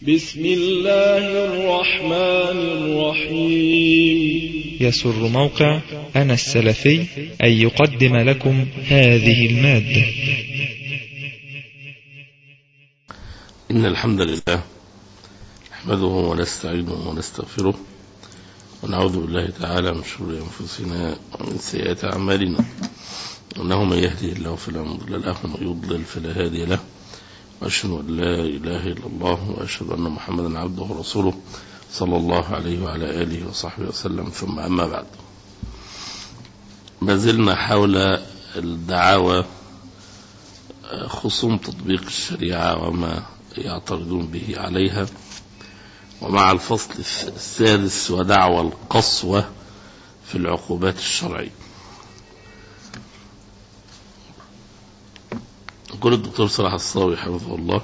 بسم الله الرحمن الرحيم يسر موقع أنا السلفي أن يقدم لكم هذه المادة إن الحمد لله نحمده ونستعينه ونستغفره ونعوذ بالله تعالى من شرور أنفسنا ومن سيئات أعمالنا إنه من يهده الله فلا مضل له ومن يضلل فلا هادي له وأشهد أن لا إله إلا الله وأشهد أن محمدا عبده ورسوله صلى الله عليه وعلى آله وصحبه وسلم ثم أما بعد ما زلنا حول الدعاوى خصوم تطبيق الشريعة وما يعترضون به عليها ومع الفصل السادس ودعوى القسوة في العقوبات الشرعية يقول الدكتور صلاح الصاوي حفظه الله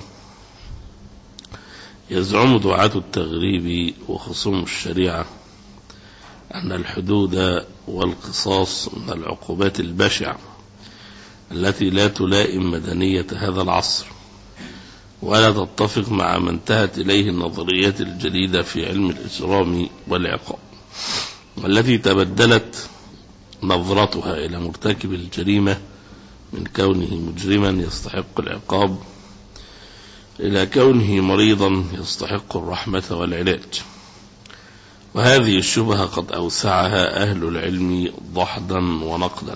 يزعم دعاة التغريب وخصوم الشريعة أن الحدود والقصاص من العقوبات البشعة التي لا تلائم مدنية هذا العصر ولا تتفق مع ما انتهت إليه النظريات الجديدة في علم الإجرام والعقاب والتي تبدلت نظرتها إلى مرتكب الجريمة من كونه مجرما يستحق العقاب إلى كونه مريضا يستحق الرحمة والعلاج وهذه الشبهة قد أوسعها أهل العلم ضحدا ونقدا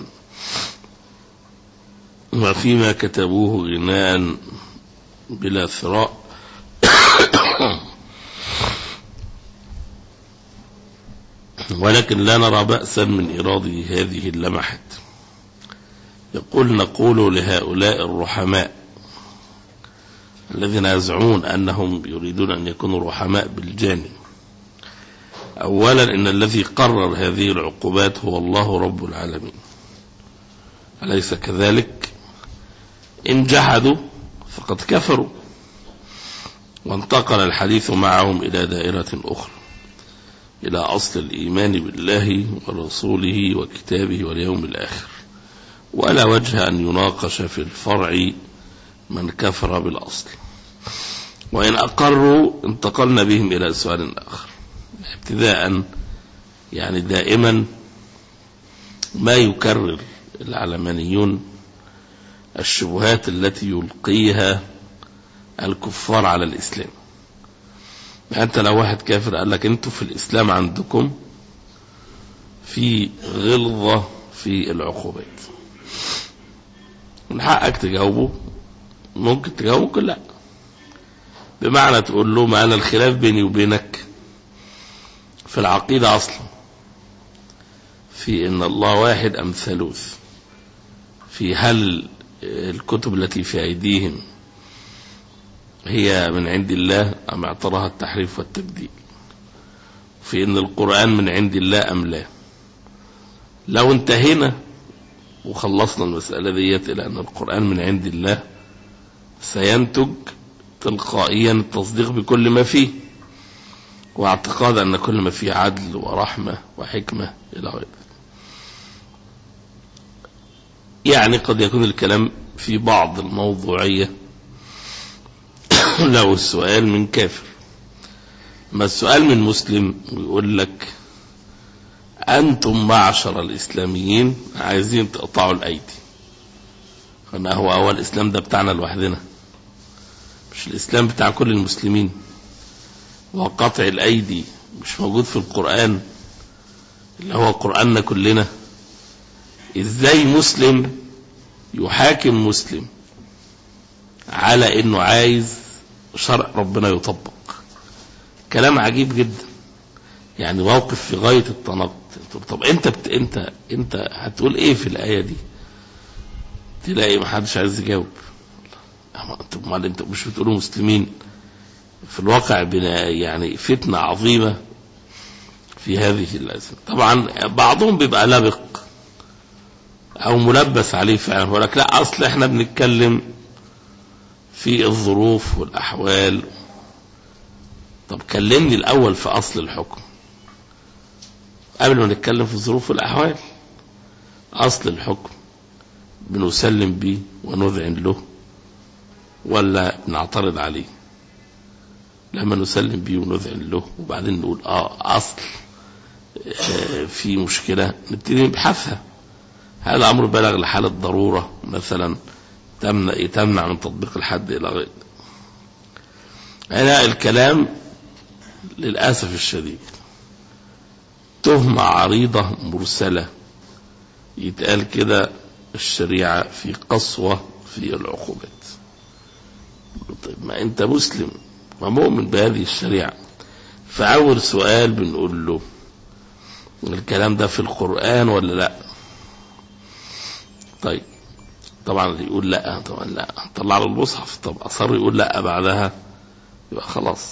وفيما كتبوه غناء بلا ثراء ولكن لا نرى بأسا من إيراد هذه اللمحات يقول نقول لهؤلاء الرحماء الذين يزعمون أنهم يريدون أن يكونوا رحماء بالجاني أولا إن الذي قرر هذه العقوبات هو الله رب العالمين أليس كذلك إن جحدوا فقد كفروا وانتقل الحديث معهم إلى دائرة أخرى إلى أصل الإيمان بالله ورسوله وكتابه واليوم الآخر ولا وجه أن يناقش في الفرع من كفر بالأصل وإن أقروا انتقلنا بهم إلى سؤال آخر ابتداء يعني دائما ما يكرر العلمانيون الشبهات التي يلقيها الكفار على الإسلام أنت لو واحد كافر قال لك أنتوا في الإسلام عندكم في غلظة في العقوبات من حقك تجاوبه ممكن تجاوبه ممكن لا بمعنى تقول له ما أنا الخلاف بيني وبينك في العقيدة أصلا في إن الله واحد أم ثالوث في هل الكتب التي في أيديهم هي من عند الله أم اعتراها التحريف والتبديل في إن القرآن من عند الله أم لا لو انتهينا وخلصنا المسألة ديت إلى أن القرآن من عند الله سينتج تلقائيا التصديق بكل ما فيه واعتقاد أن كل ما فيه عدل ورحمة وحكمة إلى غير يعني قد يكون الكلام في بعض الموضوعية لو السؤال من كافر ما السؤال من مسلم ويقول لك أنتم معشر الإسلاميين عايزين تقطعوا الأيدي فما هو أول الإسلام ده بتاعنا لوحدنا مش الإسلام بتاع كل المسلمين وقطع الأيدي مش موجود في القرآن اللي هو قرآننا كلنا إزاي مسلم يحاكم مسلم على إنه عايز شرع ربنا يطبق كلام عجيب جدا يعني موقف في غاية التناقض طب انت بت... انت انت هتقول ايه في الآية دي تلاقي ما حدش عايز يجاوب انت امال انت مش بتقولوا مسلمين في الواقع بنا يعني فتنة عظيمة في هذه الأزمة طبعا بعضهم بيبقى لبق او ملبس عليه فعلا يقول لك لا اصل احنا بنتكلم في الظروف والاحوال طب كلمني الاول في اصل الحكم قبل ما نتكلم في الظروف والاحوال اصل الحكم بنسلم به ونذعن له ولا نعترض عليه لما نسلم بيه ونذعن له وبعدين نقول اه اصل آه في مشكلة نبتدي نبحثها هذا امر بلغ لحالة ضرورة مثلا تمنع تمنع من تطبيق الحد الى غير هنا الكلام للأسف الشديد تهمة عريضة مرسلة يتقال كده الشريعة في قسوة في العقوبات طيب ما انت مسلم ومؤمن بهذه الشريعة فأول سؤال بنقول له الكلام ده في القرآن ولا لا طيب طبعا اللي يقول لا طبعا لا طلع له المصحف طب أصر يقول لا بعدها يبقى خلاص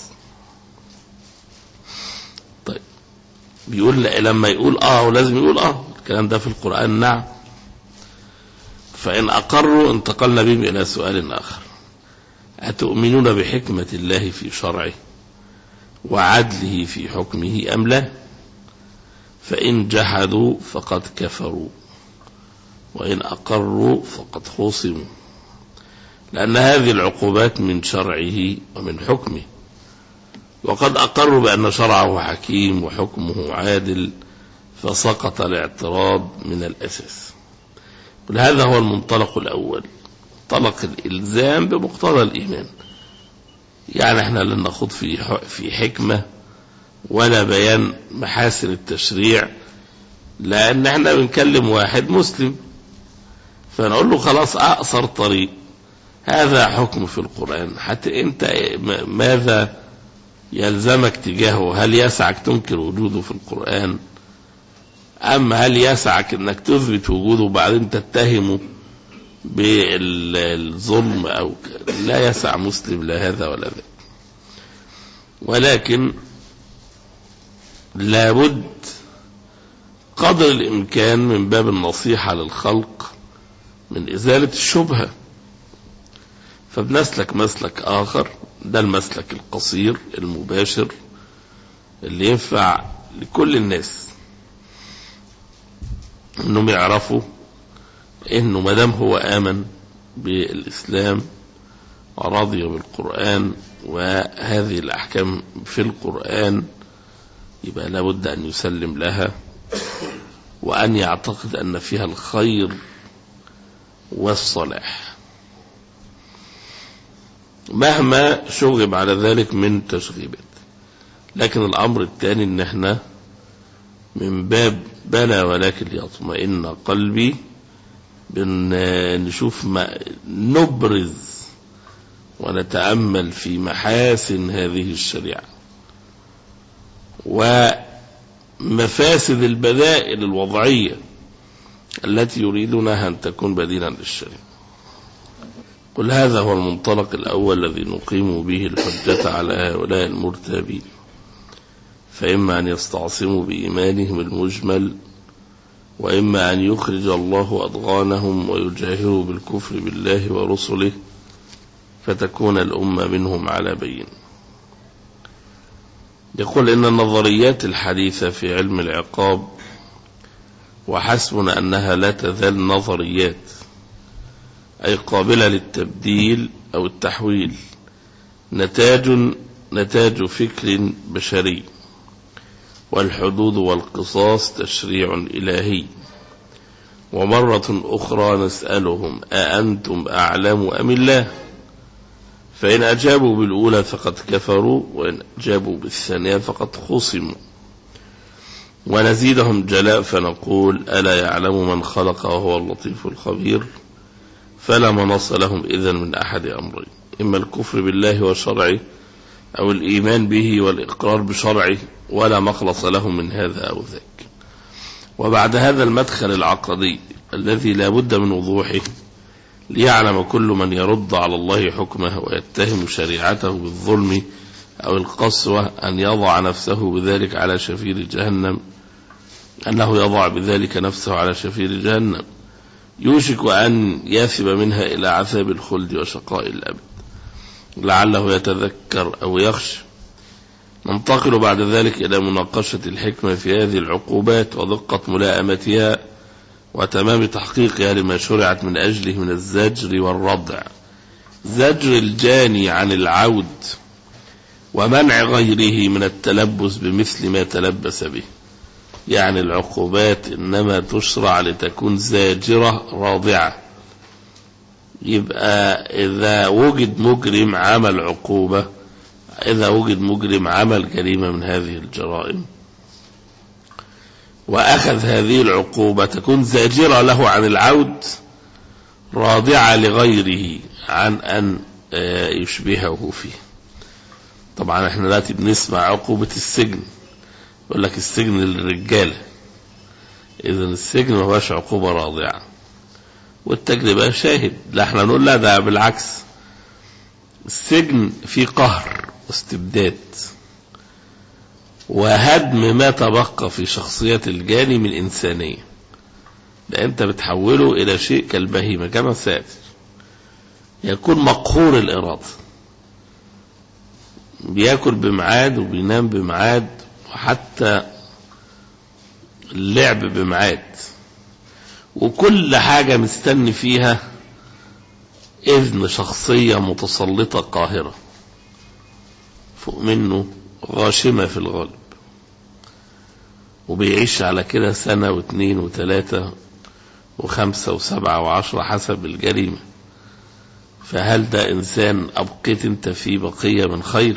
طيب بيقول لا لما يقول اه ولازم يقول اه الكلام ده في القرآن نعم فإن أقروا انتقلنا بهم إلى سؤال آخر أتؤمنون بحكمة الله في شرعه وعدله في حكمه أم لا فإن جحدوا فقد كفروا وإن أقروا فقد خصموا لأن هذه العقوبات من شرعه ومن حكمه وقد أقروا بأن شرعه حكيم وحكمه عادل فسقط الاعتراض من الأساس هذا هو المنطلق الأول منطلق الإلزام بمقتضى الإيمان يعني احنا لن نخوض في في حكمة ولا بيان محاسن التشريع لأن احنا بنكلم واحد مسلم فنقول له خلاص أقصر طريق هذا حكم في القرآن حتى انت ماذا يلزمك تجاهه هل يسعك تنكر وجوده في القرآن أما هل يسعك أنك تثبت وجوده وبعدين تتهمه بالظلم أو لا يسع مسلم لا هذا ولا ذاك ولكن لابد قدر الإمكان من باب النصيحة للخلق من إزالة الشبهة فبنسلك مسلك آخر ده المسلك القصير المباشر اللي ينفع لكل الناس انهم يعرفوا انه ما دام هو امن بالاسلام ورضي بالقران وهذه الاحكام في القران يبقى لابد ان يسلم لها وان يعتقد ان فيها الخير والصلاح مهما شغب على ذلك من تشغيبات لكن الامر الثاني ان احنا من باب بلى ولكن ليطمئن قلبي نشوف ما نبرز ونتأمل في محاسن هذه الشريعة ومفاسد البدائل الوضعية التي يريدونها أن تكون بديلا للشريعة قل هذا هو المنطلق الأول الذي نقيم به الحجة على هؤلاء المرتابين فإما أن يستعصموا بإيمانهم المجمل وإما أن يخرج الله أضغانهم ويجاهروا بالكفر بالله ورسله فتكون الأمة منهم على بين يقول إن النظريات الحديثة في علم العقاب وحسبنا أنها لا تزال نظريات أي قابلة للتبديل أو التحويل نتاج نتاج فكر بشري والحدود والقصاص تشريع إلهي ومرة أخرى نسألهم أأنتم أعلم أم الله فإن أجابوا بالأولى فقد كفروا وإن أجابوا بالثانية فقد خصموا ونزيدهم جلاء فنقول ألا يعلم من خلق وهو اللطيف الخبير فلا منص لهم إذن من أحد أمرين إما الكفر بالله وشرعه أو الإيمان به والإقرار بشرعه ولا مخلص لهم من هذا أو ذاك وبعد هذا المدخل العقدي الذي لا بد من وضوحه ليعلم كل من يرد على الله حكمه ويتهم شريعته بالظلم أو القسوة أن يضع نفسه بذلك على شفير جهنم أنه يضع بذلك نفسه على شفير جهنم يوشك أن يثب منها إلى عذاب الخلد وشقاء الأبد لعله يتذكر أو يخشى ننتقل بعد ذلك إلى مناقشة الحكمة في هذه العقوبات ودقة ملائمتها وتمام تحقيقها لما شرعت من أجله من الزجر والردع زجر الجاني عن العود ومنع غيره من التلبس بمثل ما تلبس به يعني العقوبات إنما تشرع لتكون زاجرة راضعة يبقى إذا وجد مجرم عمل عقوبة إذا وجد مجرم عمل جريمة من هذه الجرائم وأخذ هذه العقوبة تكون زاجرة له عن العود راضعة لغيره عن أن يشبهه فيه طبعا احنا دلوقتي بنسمع عقوبة السجن يقول لك السجن للرجالة إذا السجن ما هوش عقوبة راضعة والتجربة شاهد لا احنا نقول لا ده بالعكس السجن فيه قهر واستبداد وهدم ما تبقى في شخصية الجاني من إنسانية ده أنت بتحوله إلى شيء كالبهيمة كما ساتر يكون مقهور الإرادة بياكل بميعاد وبينام بميعاد وحتى اللعب بميعاد وكل حاجة مستني فيها إذن شخصية متسلطة قاهرة فوق منه غاشمة في الغالب وبيعيش على كده سنة واثنين وثلاثة وخمسة وسبعة وعشرة حسب الجريمة فهل ده إنسان أبقيت أنت فيه بقية من خير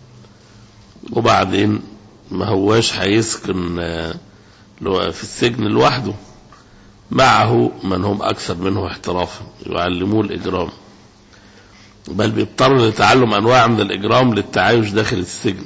وبعدين ما هواش هيسكن في السجن لوحده معه من هم أكثر منه احترافا يعلموه الإجرام بل بيضطر لتعلم أنواع من الإجرام للتعايش داخل السجن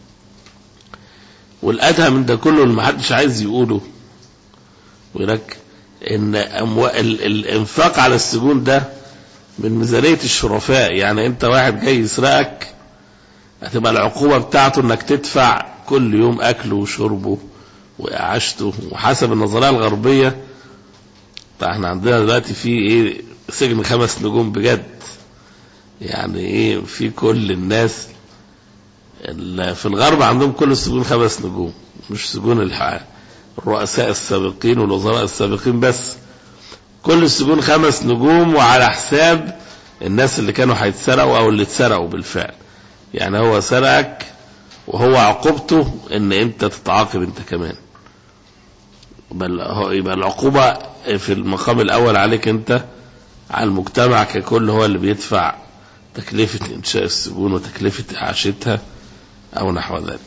والأدهى من ده كله اللي محدش عايز يقوله ولك إن أموال الإنفاق على السجون ده من ميزانية الشرفاء يعني أنت واحد جاي يسرقك هتبقى العقوبة بتاعته إنك تدفع كل يوم أكله وشربه وإعاشته وحسب النظرية الغربية احنا عندنا دلوقتي في ايه سجن خمس نجوم بجد يعني ايه في كل الناس في الغرب عندهم كل السجون خمس نجوم مش سجون الحياة الرؤساء السابقين والوزراء السابقين بس كل السجون خمس نجوم وعلى حساب الناس اللي كانوا هيتسرقوا او اللي اتسرقوا بالفعل يعني هو سرقك وهو عقوبته ان انت تتعاقب انت كمان بل يبقى العقوبة في المقام الأول عليك أنت على المجتمع ككل هو اللي بيدفع تكلفة إنشاء السجون وتكلفة إعاشتها أو نحو ذلك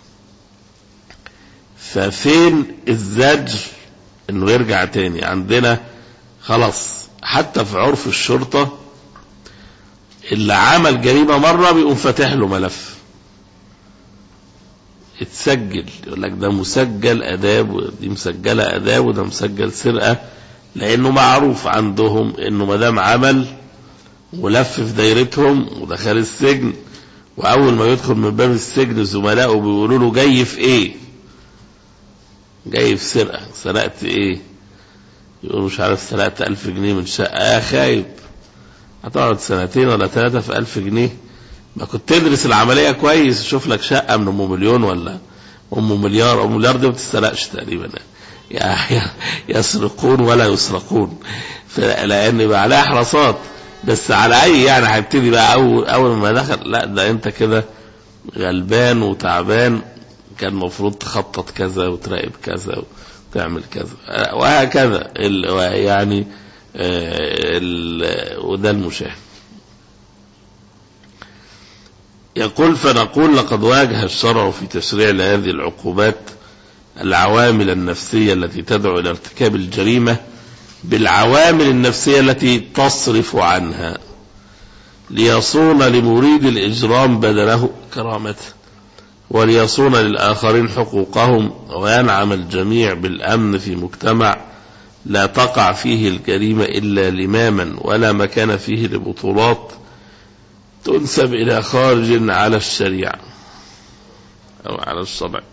ففين الزجر انه يرجع تاني عندنا خلاص حتى في عرف الشرطة اللي عمل جريمة مرة بيقوم فاتح له ملف اتسجل يقول لك ده مسجل اداب ودي مسجله اداب وده مسجل سرقه لانه معروف عندهم انه ما دام عمل ولف في دايرتهم ودخل السجن واول ما يدخل من باب السجن زملائه بيقولوا له جاي في ايه؟ جاي في سرقه سرقت ايه؟ يقول مش عارف سرقت ألف جنيه من شقه يا خايب هتقعد سنتين ولا ثلاثه في ألف جنيه ما كنت تدرس العملية كويس شوف لك شقة من أم مليون ولا أم مليار أم مليار دي ما بتسترقش تقريبا يعني يسرقون ولا يسرقون لأن يبقى عليها حراسات بس على أي يعني هيبتدي بقى أول أول ما دخل لا ده أنت كده غلبان وتعبان كان المفروض تخطط كذا وتراقب كذا وتعمل كذا وهكذا يعني وده المشاهد يقول فنقول لقد واجه الشرع في تشريع لهذه العقوبات العوامل النفسية التي تدعو إلى ارتكاب الجريمة بالعوامل النفسية التي تصرف عنها ليصون لمريد الإجرام بدله كرامته وليصون للآخرين حقوقهم وينعم الجميع بالأمن في مجتمع لا تقع فيه الجريمة إلا لماما ولا مكان فيه لبطولات تنسب إلى خارج على الشريعة أو على الشرع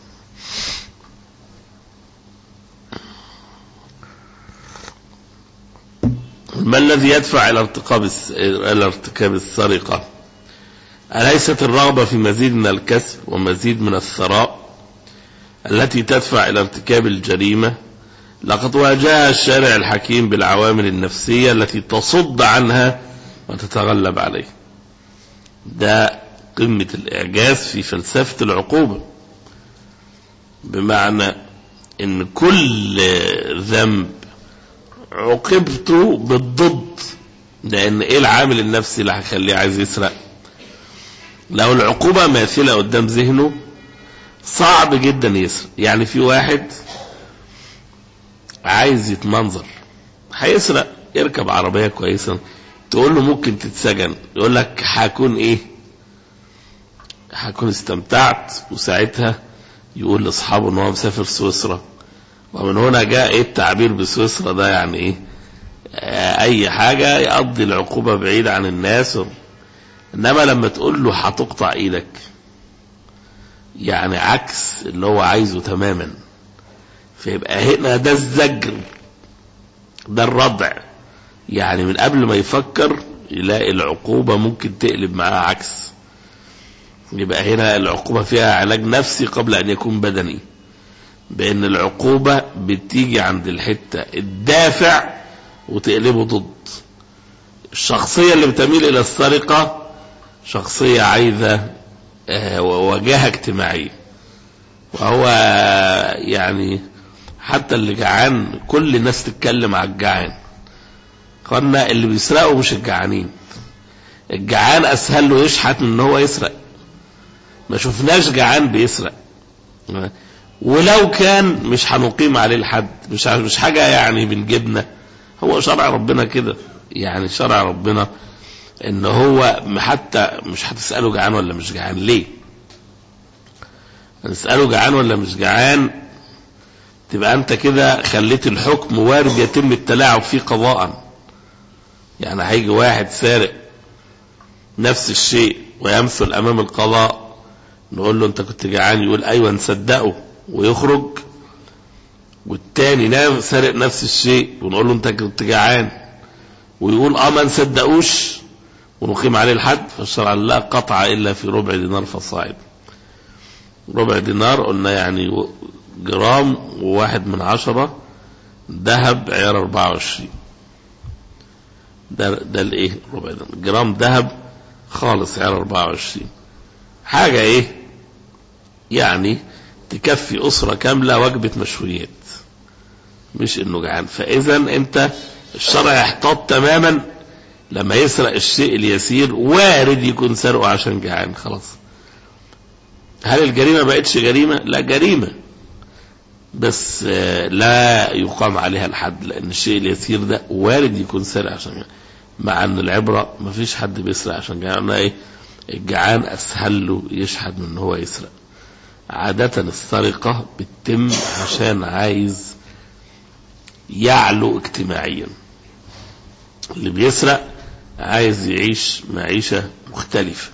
ما الذي يدفع إلى ارتكاب إلى ارتكاب السرقة؟ أليست الرغبة في مزيد من الكسب ومزيد من الثراء التي تدفع إلى ارتكاب الجريمة؟ لقد واجه الشارع الحكيم بالعوامل النفسية التي تصد عنها وتتغلب عليه. ده قمة الإعجاز في فلسفة العقوبة بمعنى إن كل ذنب عوقبته بالضد لأن إيه العامل النفسي اللي هيخليه عايز يسرق لو العقوبة ماثلة قدام ذهنه صعب جدا يسرق يعني في واحد عايز يتمنظر هيسرق يركب عربية كويسة تقول له ممكن تتسجن يقول لك هكون ايه هكون استمتعت وساعتها يقول لاصحابه ان هو مسافر سويسرا ومن هنا جاء ايه التعبير بسويسرا ده يعني ايه آه اي حاجة يقضي العقوبة بعيد عن الناس و... انما لما تقول له هتقطع ايدك يعني عكس اللي هو عايزه تماما فيبقى هنا ده الزجر ده الردع يعني من قبل ما يفكر يلاقي العقوبة ممكن تقلب معاه عكس يبقى هنا العقوبة فيها علاج نفسي قبل أن يكون بدني بأن العقوبة بتيجي عند الحتة الدافع وتقلبه ضد الشخصية اللي بتميل إلى السرقة شخصية عايزة آه، وجاهة اجتماعية وهو يعني حتى اللي جعان كل الناس تتكلم على الجعان قلنا اللي بيسرقوا مش الجعانين الجعان اسهل له يشحت من ان هو يسرق ما شفناش جعان بيسرق ولو كان مش هنقيم عليه الحد مش مش حاجه يعني بنجيبنا هو شرع ربنا كده يعني شرع ربنا ان هو حتى مش هتساله جعان ولا مش جعان ليه هنساله جعان ولا مش جعان تبقى انت كده خليت الحكم وارد يتم التلاعب فيه قضاء يعني هيجي واحد سارق نفس الشيء ويمثل امام القضاء نقول له انت كنت جعان يقول ايوه نصدقه ويخرج والتاني نام سارق نفس الشيء ونقول له انت كنت جعان ويقول اه ما نصدقوش ونقيم عليه الحد فالشرع لا قطع الا في ربع دينار فصاعد ربع دينار قلنا يعني جرام وواحد من عشرة ذهب عيار 24 ده ده الايه ربع دينار جرام ذهب خالص عيار 24 حاجة ايه يعني تكفي أسرة كاملة وجبة مشويات مش انه جعان فاذا انت الشرع يحتاط تماما لما يسرق الشيء اليسير وارد يكون سرقه عشان جعان خلاص هل الجريمة بقتش جريمة لا جريمة بس لا يقام عليها الحد لان الشيء اليسير ده وارد يكون سرق عشان جعان مع ان العبرة ما فيش حد بيسرق عشان جعان ايه الجعان اسهل له يشحد من ان هو يسرق عادة السرقة بتتم عشان عايز يعلو اجتماعيا اللي بيسرق عايز يعيش معيشة مختلفة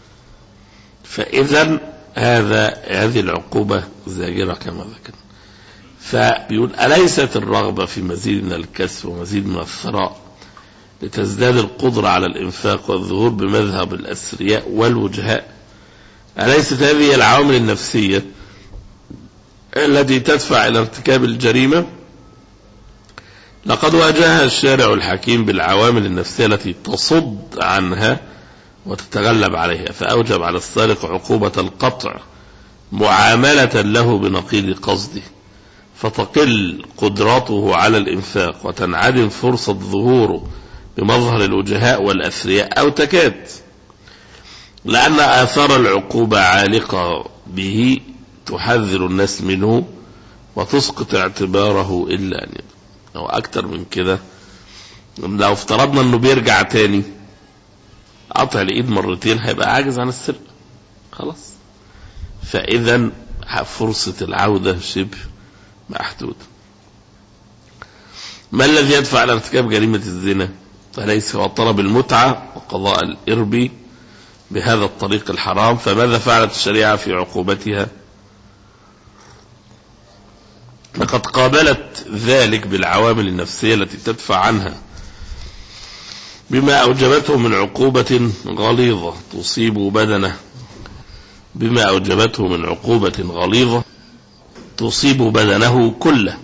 فإذا هذا هذه العقوبة زاجرة كما ذكرنا فبيقول أليست الرغبة في مزيد من الكسب ومزيد من الثراء لتزداد القدرة على الإنفاق والظهور بمذهب الأثرياء والوجهاء أليست هذه العوامل النفسية التي تدفع إلى ارتكاب الجريمة لقد واجهها الشارع الحكيم بالعوامل النفسية التي تصد عنها وتتغلب عليها فأوجب على السارق عقوبة القطع معاملة له بنقيض قصده فتقل قدرته على الإنفاق وتنعدم فرصة ظهوره بمظهر الوجهاء والأثرياء أو تكاد لأن آثار العقوبة عالقة به تحذر الناس منه وتسقط اعتباره إلا أن يبقى أو أكتر من كده لو افترضنا أنه بيرجع تاني قطع الإيد مرتين هيبقى عاجز عن السرقة خلاص فإذا فرصة العودة شبه محدودة ما الذي يدفع على ارتكاب جريمة الزنا فليس هو طلب المتعة وقضاء الإرب بهذا الطريق الحرام فماذا فعلت الشريعة في عقوبتها لقد قابلت ذلك بالعوامل النفسية التي تدفع عنها بما أوجبته من عقوبة غليظة تصيب بدنه بما أوجبته من عقوبة غليظة تصيب بدنه كله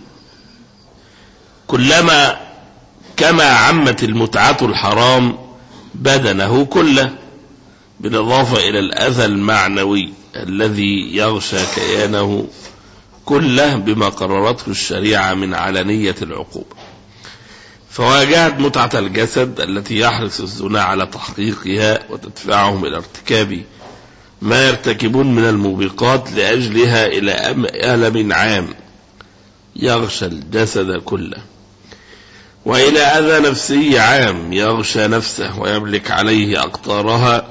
كلما كما عمت المتعة الحرام بدنه كله بالإضافة إلى الأذى المعنوي الذي يغشى كيانه كله بما قررته الشريعة من علنية العقوبة فواجهت متعة الجسد التي يحرص الزنا على تحقيقها وتدفعهم إلى ارتكاب ما يرتكبون من الموبقات لأجلها إلى ألم عام يغشى الجسد كله وإلى أذى نفسي عام يغشى نفسه ويملك عليه أقطارها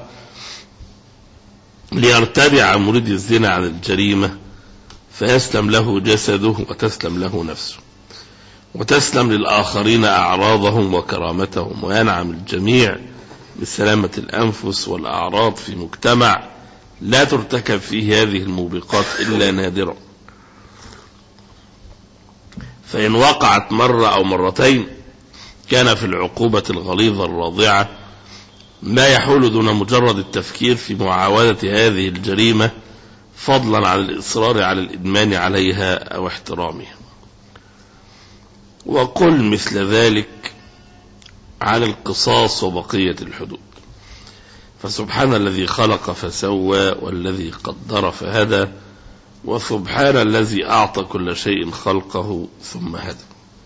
ليرتدع مريد الزنا عن الجريمة فيسلم له جسده وتسلم له نفسه وتسلم للآخرين أعراضهم وكرامتهم وينعم الجميع بسلامة الأنفس والأعراض في مجتمع لا ترتكب فيه هذه الموبقات إلا نادرا فإن وقعت مرة أو مرتين كان في العقوبة الغليظة الراضعة ما يحول دون مجرد التفكير في معاودة هذه الجريمة فضلا عن الإصرار على الإدمان عليها أو احترامها وقل مثل ذلك عن القصاص وبقية الحدود فسبحان الذي خلق فسوى والذي قدر فهدى وسبحان الذي أعطى كل شيء خلقه ثم هدى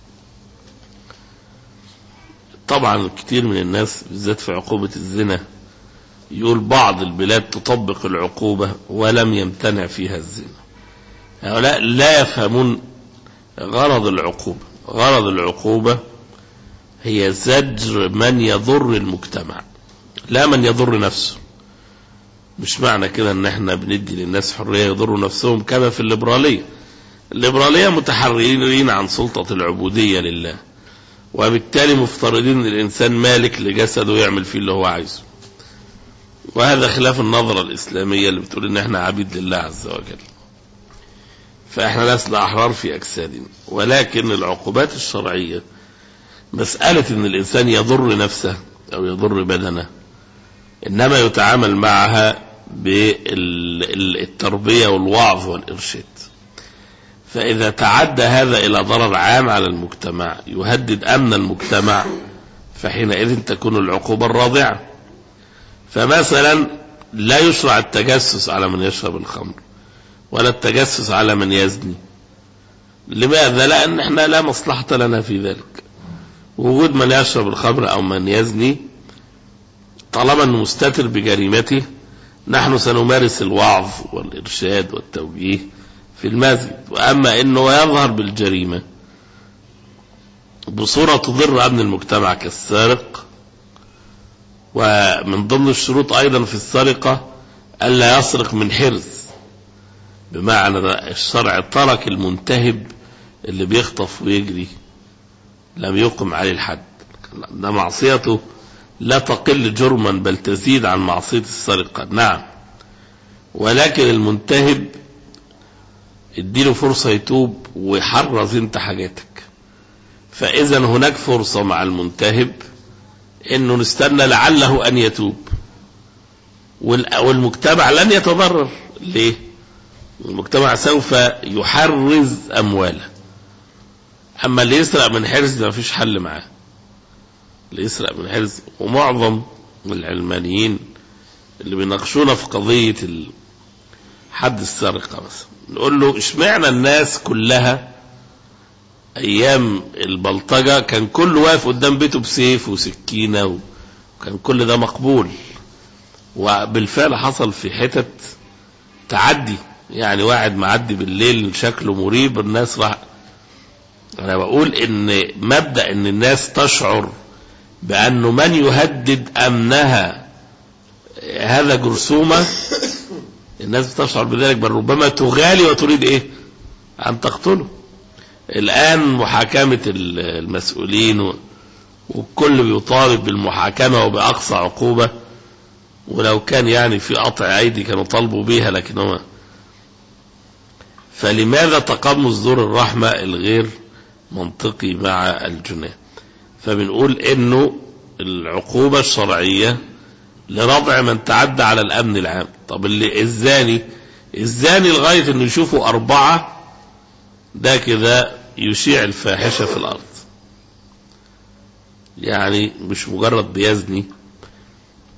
طبعا كتير من الناس بالذات في عقوبة الزنا يقول بعض البلاد تطبق العقوبة ولم يمتنع فيها الزنا هؤلاء لا يفهمون غرض العقوبة غرض العقوبة هي زجر من يضر المجتمع لا من يضر نفسه مش معنى كده ان احنا بندي للناس حرية يضروا نفسهم كما في الليبرالية الليبرالية متحررين عن سلطة العبودية لله وبالتالي مفترضين ان الانسان مالك لجسده ويعمل فيه اللي هو عايزه وهذا خلاف النظرة الاسلامية اللي بتقول ان احنا عبيد لله عز وجل فاحنا لسنا احرار في اجسادنا ولكن العقوبات الشرعية مسألة ان الانسان يضر نفسه او يضر بدنه انما يتعامل معها بالتربية والوعظ والارشاد فإذا تعدى هذا إلى ضرر عام على المجتمع يهدد أمن المجتمع فحينئذ تكون العقوبة الراضعة فمثلا لا يشرع التجسس على من يشرب الخمر ولا التجسس على من يزني لماذا؟ لأن احنا لا مصلحة لنا في ذلك وجود من يشرب الخمر أو من يزني طالما أنه مستتر بجريمته نحن سنمارس الوعظ والإرشاد والتوجيه في المسجد وأما أنه يظهر بالجريمة بصورة تضر أمن المجتمع كالسارق ومن ضمن الشروط أيضا في السرقة ألا يسرق من حرز بمعنى الشرع ترك المنتهب اللي بيخطف ويجري لم يقم عليه الحد ده معصيته لا تقل جرما بل تزيد عن معصية السرقة نعم ولكن المنتهب اديله فرصة يتوب ويحرز انت حاجاتك فاذا هناك فرصة مع المنتهب انه نستنى لعله ان يتوب والمجتمع لن يتضرر ليه المجتمع سوف يحرز امواله اما اللي يسرق من حرز ما فيش حل معاه اللي يسرق من حرز ومعظم العلمانيين اللي بيناقشونا في قضية حد السرقة مثلا نقول له اشمعنى الناس كلها ايام البلطجة كان كل واقف قدام بيته بسيف وسكينة وكان كل ده مقبول وبالفعل حصل في حتت تعدي يعني واحد معدي بالليل شكله مريب الناس راح انا بقول ان مبدأ ان الناس تشعر بانه من يهدد امنها هذا جرثومة الناس بتشعر بذلك بل ربما تغالي وتريد ايه ان تقتله الان محاكمة المسؤولين والكل بيطالب بالمحاكمة وبأقصى عقوبة ولو كان يعني في قطع ايدي كانوا طالبوا بيها لكن هو فلماذا تقمص دور الرحمة الغير منطقي مع الجناه فبنقول انه العقوبة الشرعية لرضع من تعدى على الامن العام طب اللي الزاني الزاني لغاية انه يشوفوا اربعة ده كده يشيع الفاحشة في الارض يعني مش مجرد بيزني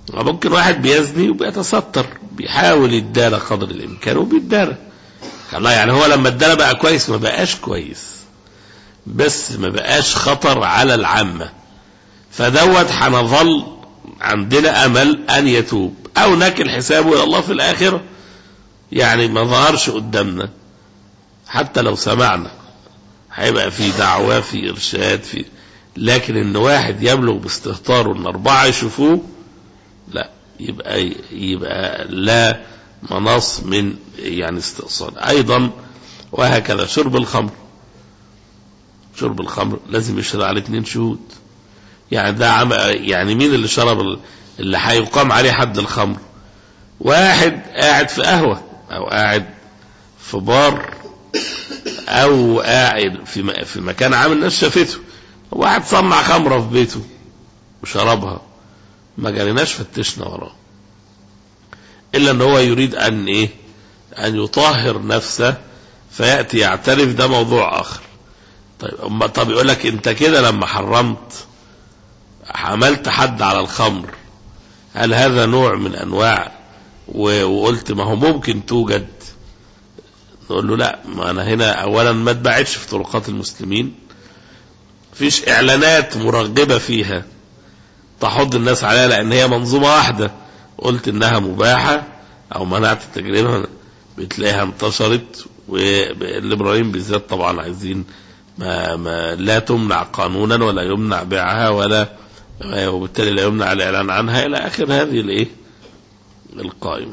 ممكن واحد بيزني وبيتستر بيحاول يدارى قدر الامكان وبيدارى الله يعني هو لما ادارى بقى كويس ما بقاش كويس بس ما بقاش خطر على العامة فدوت هنظل عندنا امل ان يتوب او نكل حسابه الى الله في الاخره يعني ما ظهرش قدامنا حتى لو سمعنا هيبقى في دعوة في إرشاد في لكن إن واحد يبلغ باستهتاره إن أربعة يشوفوه لا يبقى يبقى لا مناص من يعني استئصال أيضا وهكذا شرب الخمر شرب الخمر لازم يشرب على اثنين شهود يعني ده عم يعني مين اللي شرب ال- اللي هيقام عليه حد الخمر واحد قاعد في قهوة أو قاعد في بار او قاعد في م- في مكان عام الناس شافته واحد صنع خمره في بيته وشربها ما جريناش فتشنا وراه الا ان هو يريد ان ايه ان يطهر نفسه فياتي يعترف ده موضوع اخر طيب أما طب يقول لك انت كده لما حرمت حملت حد على الخمر هل هذا نوع من انواع و- وقلت ما هو ممكن توجد نقول له لا ما انا هنا اولا ما اتباعتش في طرقات المسلمين فيش اعلانات مرغبه فيها تحض الناس عليها لان هي منظومه واحده قلت انها مباحه او منعت التجربه بتلاقيها انتشرت والليبراليين بالذات طبعا عايزين ما, ما لا تمنع قانونا ولا يمنع بيعها ولا وبالتالي لا يمنع الاعلان عنها الى اخر هذه الايه القائمه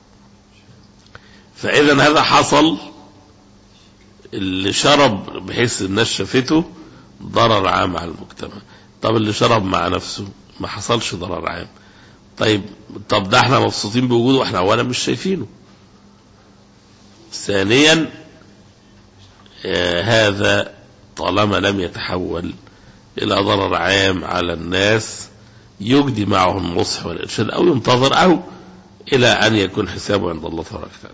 فإذا هذا حصل اللي شرب بحيث الناس شافته ضرر عام على المجتمع طب اللي شرب مع نفسه ما حصلش ضرر عام طيب طب ده احنا مبسوطين بوجوده واحنا اولا مش شايفينه ثانيا آه هذا طالما لم يتحول الى ضرر عام على الناس يجدي معه النصح والارشاد او ينتظر او الى ان يكون حسابه عند الله تبارك وتعالى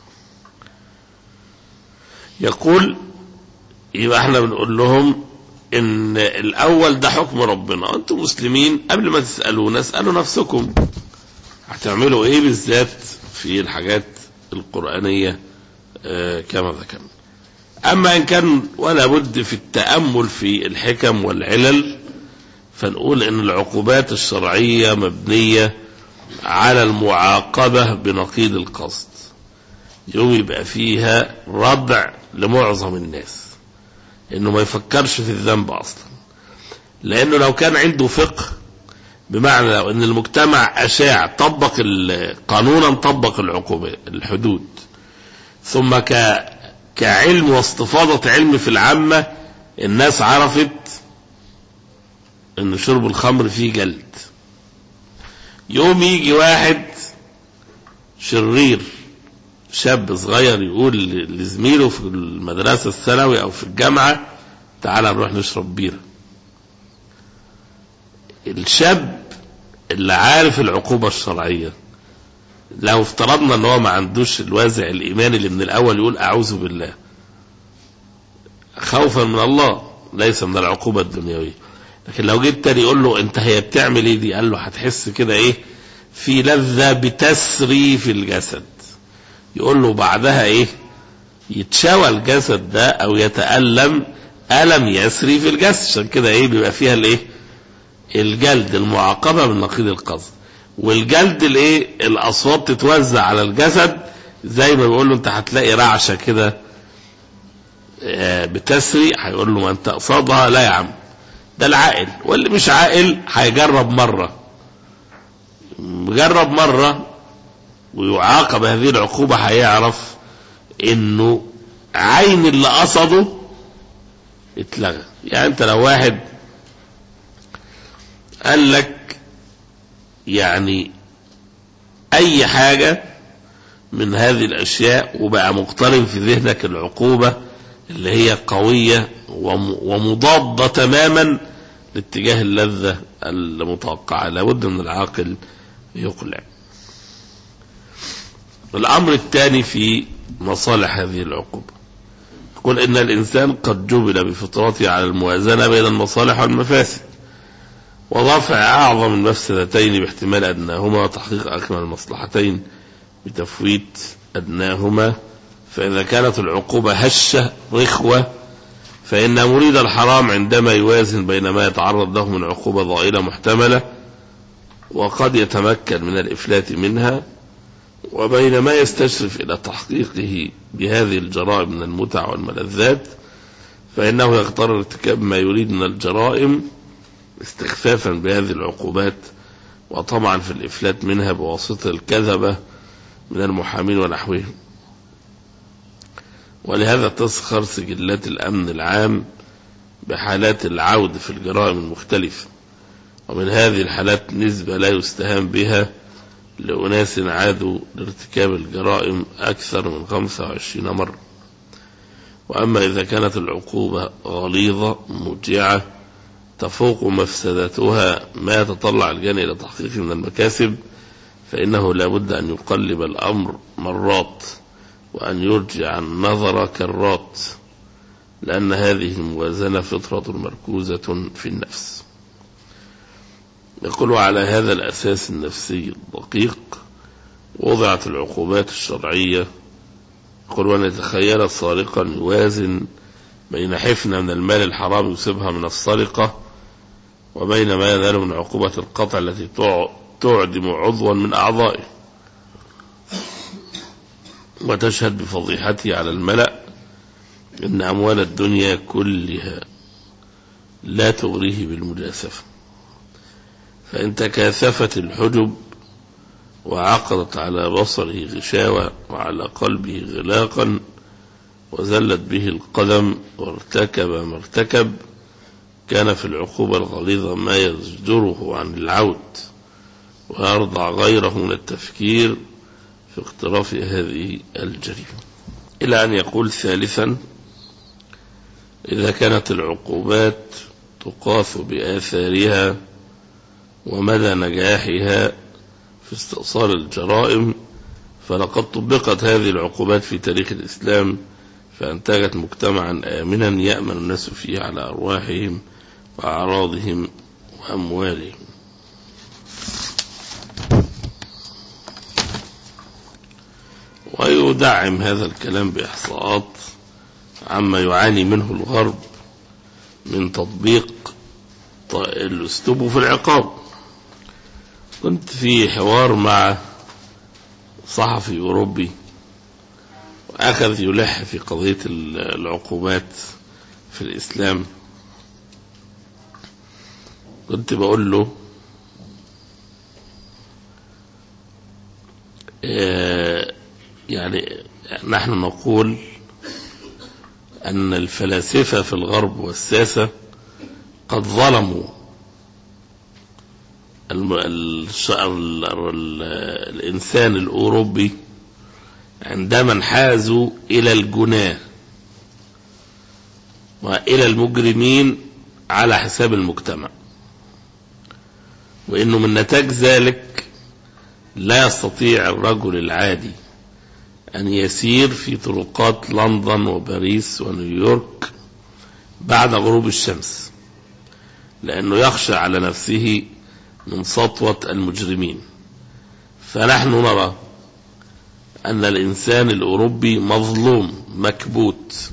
يقول يبقى احنا بنقول لهم ان الاول ده حكم ربنا انتم مسلمين قبل ما تسالونا اسالوا نفسكم هتعملوا ايه بالذات في الحاجات القرانيه آه كما ذكرنا اما ان كان ولا بد في التامل في الحكم والعلل فنقول ان العقوبات الشرعيه مبنيه على المعاقبه بنقيض القصد يوم يبقى فيها ردع لمعظم الناس انه ما يفكرش في الذنب اصلا لانه لو كان عنده فقه بمعنى لو ان المجتمع اشاع طبق ال- قانونا طبق العقوبات الحدود ثم ك كعلم واستفاضة علم في العامة الناس عرفت ان شرب الخمر فيه جلد يوم يجي واحد شرير شاب صغير يقول لزميله في المدرسة الثانوي أو في الجامعة تعال نروح نشرب بيرة الشاب اللي عارف العقوبة الشرعية لو افترضنا ان هو ما عندوش الوازع الايماني اللي من الاول يقول اعوذ بالله خوفا من الله ليس من العقوبة الدنيوية لكن لو جيت تاني يقول له انت هي بتعمل ايه دي قال له هتحس كده ايه في لذة بتسري في الجسد يقول له بعدها ايه يتشوى الجسد ده او يتألم ألم يسري في الجسد عشان كده ايه بيبقى فيها الايه الجلد المعاقبة من نقيض القصد والجلد الايه الاصوات تتوزع على الجسد زي ما بيقول له انت هتلاقي رعشة كده آه، بتسري هيقول له ما انت قصادها لا يا عم ده العاقل واللي مش عاقل هيجرب مرة جرب مرة ويعاقب هذه العقوبة هيعرف انه عين اللي قصده اتلغى يعني انت لو واحد قال لك يعني اي حاجة من هذه الاشياء وبقى مقترن في ذهنك العقوبة اللي هي قوية وم- ومضادة تماما لاتجاه اللذة المتوقعة لابد من العاقل يقلع الأمر الثاني في مصالح هذه العقوبة يقول إن الإنسان قد جبل بفطرته على الموازنة بين المصالح والمفاسد ورفع أعظم المفسدتين باحتمال أدناهما وتحقيق أكمل المصلحتين بتفويت أدناهما فإذا كانت العقوبة هشة رخوة فإن مريد الحرام عندما يوازن بين ما يتعرض له من عقوبة ضائلة محتملة وقد يتمكن من الإفلات منها وبين ما يستشرف إلى تحقيقه بهذه الجرائم من المتع والملذات فإنه يختار ارتكاب ما يريد من الجرائم استخفافا بهذه العقوبات وطمعا في الإفلات منها بواسطة الكذبة من المحامين ونحوهم ولهذا تسخر سجلات الأمن العام بحالات العود في الجرائم المختلفة ومن هذه الحالات نسبة لا يستهان بها لأناس عادوا لارتكاب الجرائم أكثر من 25 مرة وأما إذا كانت العقوبة غليظة موجعة تفوق مفسدتها ما يتطلع الجاني إلى تحقيقه من المكاسب فإنه لا بد أن يقلب الأمر مرات وأن يرجع النظر كرات لأن هذه الموازنة فطرة مركوزة في النفس يقول على هذا الأساس النفسي الدقيق وضعت العقوبات الشرعية يقول وأن يتخيل سارقا يوازن بين حفنة من المال الحرام يصيبها من السرقة وبين ما ينال من عقوبة القطع التي تعدم عضوا من أعضائه وتشهد بفضيحته على الملأ إن أموال الدنيا كلها لا تغريه بالمجاسفة فإن تكاثفت الحجب وعقدت على بصره غشاوة وعلى قلبه غلاقا وزلت به القدم وارتكب ما ارتكب كان في العقوبة الغليظة ما يزجره عن العود ويرضع غيره من التفكير في اقتراف هذه الجريمة إلى أن يقول ثالثا إذا كانت العقوبات تقاس بآثارها ومدى نجاحها في استئصال الجرائم فلقد طبقت هذه العقوبات في تاريخ الإسلام فأنتجت مجتمعا آمنا يأمن الناس فيه على أرواحهم وأعراضهم وأموالهم ويدعم هذا الكلام بإحصاءات عما يعاني منه الغرب من تطبيق الأسلوب في العقاب كنت في حوار مع صحفي أوروبي وأخذ يلح في قضية العقوبات في الإسلام كنت بقول له يعني نحن نقول أن الفلاسفة في الغرب والساسة قد ظلموا الإنسان الأوروبي عندما انحازوا إلى الجناه وإلى المجرمين على حساب المجتمع وإنه من نتاج ذلك لا يستطيع الرجل العادي أن يسير في طرقات لندن وباريس ونيويورك بعد غروب الشمس لأنه يخشى على نفسه من سطوة المجرمين فنحن نرى أن الإنسان الأوروبي مظلوم مكبوت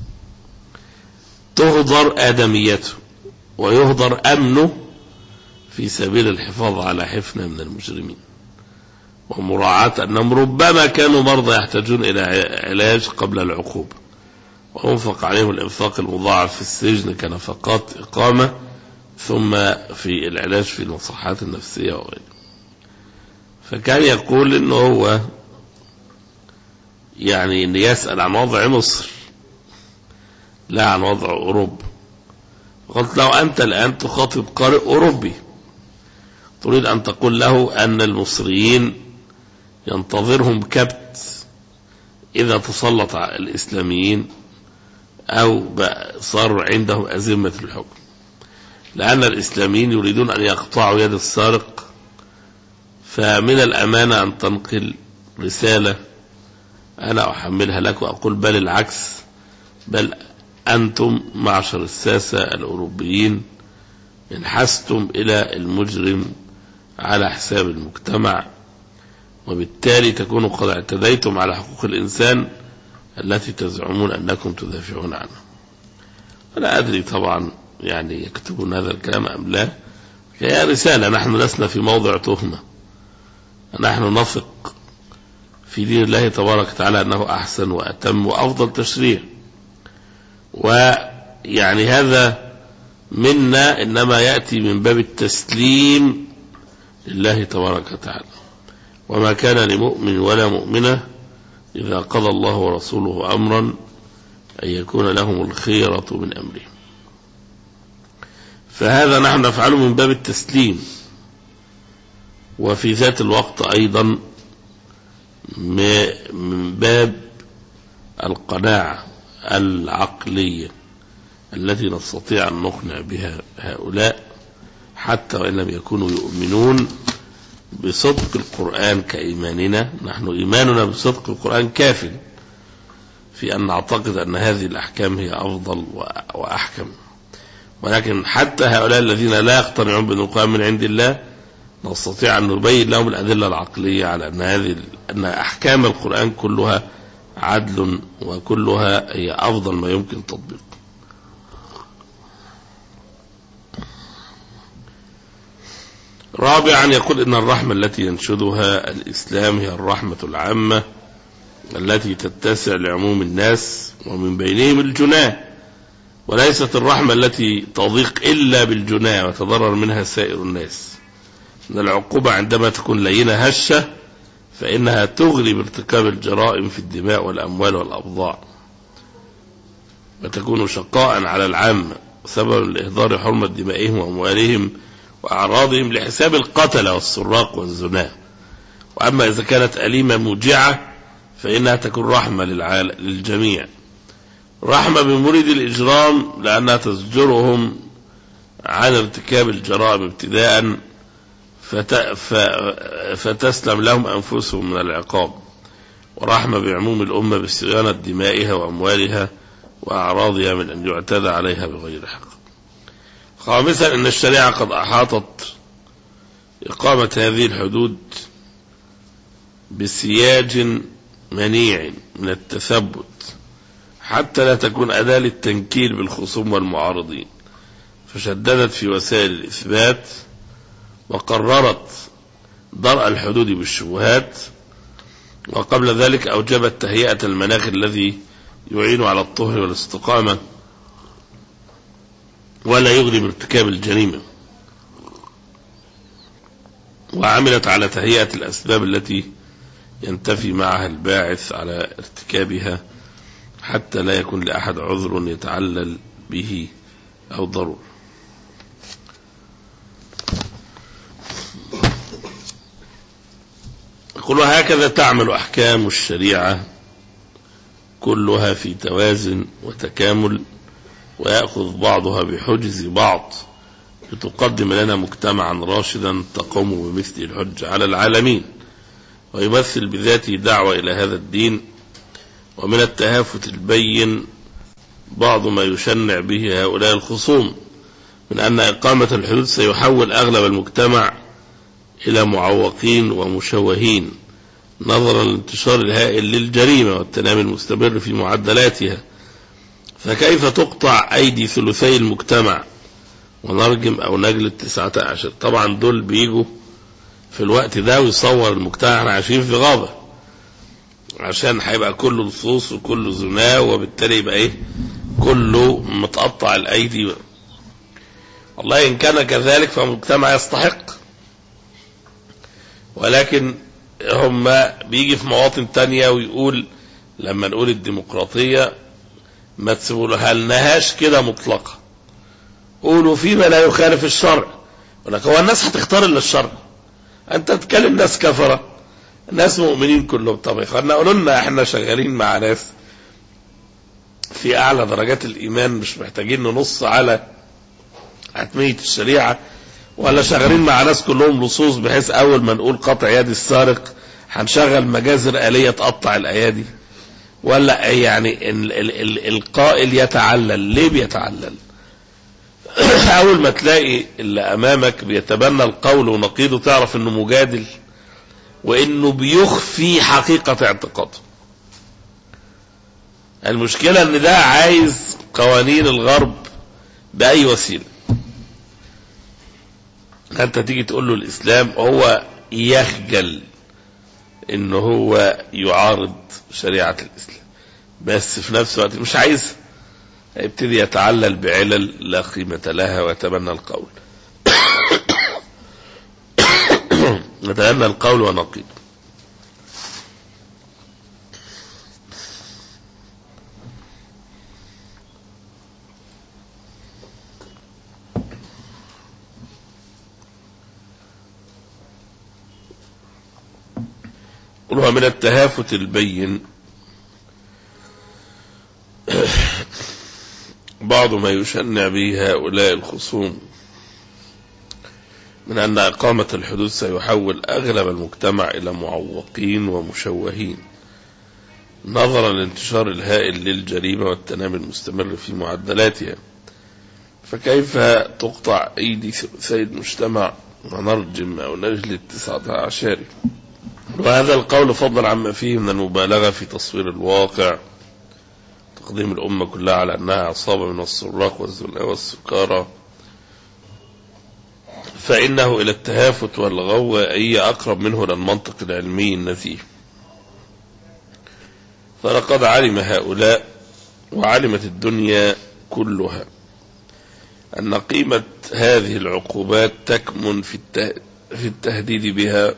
تهدر آدميته ويهدر أمنه في سبيل الحفاظ على حفنة من المجرمين ومراعاة أنهم ربما كانوا مرضى يحتاجون إلى علاج قبل العقوبة وأنفق عليهم الإنفاق المضاعف في السجن كنفقات إقامة ثم في العلاج في المصحات النفسية وغيره فكان يقول انه هو يعني ان يسأل عن وضع مصر لا عن وضع اوروبا قلت له انت الان تخاطب قارئ اوروبي تريد ان تقول له ان المصريين ينتظرهم كبت اذا تسلط على الاسلاميين او صار عندهم ازمة الحكم لأن الإسلاميين يريدون أن يقطعوا يد السارق فمن الأمانة أن تنقل رسالة أنا أحملها لك وأقول بل العكس بل أنتم معشر الساسة الأوروبيين انحستم إلى المجرم على حساب المجتمع وبالتالي تكونوا قد اعتديتم على حقوق الإنسان التي تزعمون أنكم تدافعون عنها أنا أدري طبعا يعني يكتبون هذا الكلام أم لا هي رسالة نحن لسنا في موضع تهمة نحن نثق في دين الله تبارك وتعالى أنه أحسن وأتم وأفضل تشريع ويعني هذا منا إنما يأتي من باب التسليم لله تبارك وتعالى وما كان لمؤمن ولا مؤمنة إذا قضى الله ورسوله أمرا أن يكون لهم الخيرة من أمرهم فهذا نحن نفعله من باب التسليم وفي ذات الوقت أيضا من باب القناعة العقلية التي نستطيع أن نقنع بها هؤلاء حتى وإن لم يكونوا يؤمنون بصدق القرآن كإيماننا نحن إيماننا بصدق القرآن كاف في أن نعتقد أن هذه الأحكام هي أفضل وأحكم ولكن حتى هؤلاء الذين لا يقتنعون بأن القرآن من عند الله نستطيع أن نبين لهم الأدلة العقلية على أن هذه أن أحكام القرآن كلها عدل وكلها هي أفضل ما يمكن تطبيقه رابعا يقول إن الرحمة التي ينشدها الإسلام هي الرحمة العامة التي تتسع لعموم الناس ومن بينهم الجناه وليست الرحمة التي تضيق إلا بالجناه وتضرر منها سائر الناس أن العقوبة عندما تكون لينة هشة فإنها تغري بارتكاب الجرائم في الدماء والأموال والأبضاع وتكون شقاء على العامة سببا لإهدار حرمة دمائهم وأموالهم وأعراضهم لحساب القتلة والسراق والزنا وأما إذا كانت أليمة موجعة فإنها تكون رحمة للجميع رحمة بمريد الإجرام لأنها تزجرهم عن ارتكاب الجرائم ابتداء فت... ف... فتسلم لهم أنفسهم من العقاب ورحمة بعموم الأمة بصيانة دمائها وأموالها وأعراضها من أن يعتدى عليها بغير حق خامسا أن الشريعة قد أحاطت إقامة هذه الحدود بسياج منيع من التثبت حتى لا تكون أداة للتنكيل بالخصوم والمعارضين فشددت في وسائل الإثبات وقررت درء الحدود بالشبهات وقبل ذلك أوجبت تهيئة المناخ الذي يعين على الطهر والاستقامة ولا يغني بارتكاب الجريمة وعملت على تهيئة الأسباب التي ينتفي معها الباعث على ارتكابها حتى لا يكون لأحد عذر يتعلل به أو ضرور يقول هكذا تعمل أحكام الشريعة كلها في توازن وتكامل ويأخذ بعضها بحجز بعض لتقدم لنا مجتمعا راشدا تقوم بمثل الحج على العالمين ويمثل بذاته دعوة إلى هذا الدين ومن التهافت البين بعض ما يشنع به هؤلاء الخصوم من أن إقامة الحدود سيحول أغلب المجتمع إلى معوقين ومشوهين نظرا للانتشار الهائل للجريمة والتنامي المستمر في معدلاتها فكيف تقطع أيدي ثلثي المجتمع ونرجم أو نجلد تسعة عشر طبعا دول بيجوا في الوقت ده ويصور المجتمع احنا عايشين في غابة عشان هيبقى كله لصوص وكله زنا وبالتالي يبقى ايه كله متقطع الايدي والله ان كان كذلك فالمجتمع يستحق ولكن هم بيجي في مواطن تانية ويقول لما نقول الديمقراطية ما تسيبولها لناهاش كده مطلقة قولوا فيما لا يخالف الشرع ولك هو الناس هتختار الا الشرع انت تتكلم ناس كفرة ناس مؤمنين كلهم طب اخوانا قولوا لنا احنا شغالين مع ناس في اعلى درجات الايمان مش محتاجين ننص على حتمية الشريعة ولا شغالين مع ناس كلهم لصوص بحيث اول ما نقول قطع يد السارق هنشغل مجازر آلية تقطع الايادي ولا يعني ال ال ال القائل يتعلل ليه بيتعلل اول ما تلاقي اللي امامك بيتبنى القول ونقيضه تعرف انه مجادل وانه بيخفي حقيقة اعتقاده المشكلة ان ده عايز قوانين الغرب بأي وسيلة انت تيجي تقول له الاسلام هو يخجل ان هو يعارض شريعة الاسلام بس في نفس الوقت مش عايز يبتدي يتعلل بعلل لا قيمة لها ويتبنى القول يتبنى القول ونقيض ومن التهافت البين بعض ما يشنع به هؤلاء الخصوم من أن إقامة الحدود سيحول أغلب المجتمع إلى معوقين ومشوهين نظرا لانتشار الهائل للجريمة والتنامي المستمر في معدلاتها فكيف تقطع أيدي سيد مجتمع ونرجم أو نجلد تسعة عشر وهذا القول فضل عما فيه من المبالغة في تصوير الواقع تقديم الأمة كلها على أنها عصابة من السراق والزنا والسكارى فإنه إلى التهافت والغوائية أقرب منه للمنطق العلمي النزيه فلقد علم هؤلاء وعلمت الدنيا كلها أن قيمة هذه العقوبات تكمن في في التهديد بها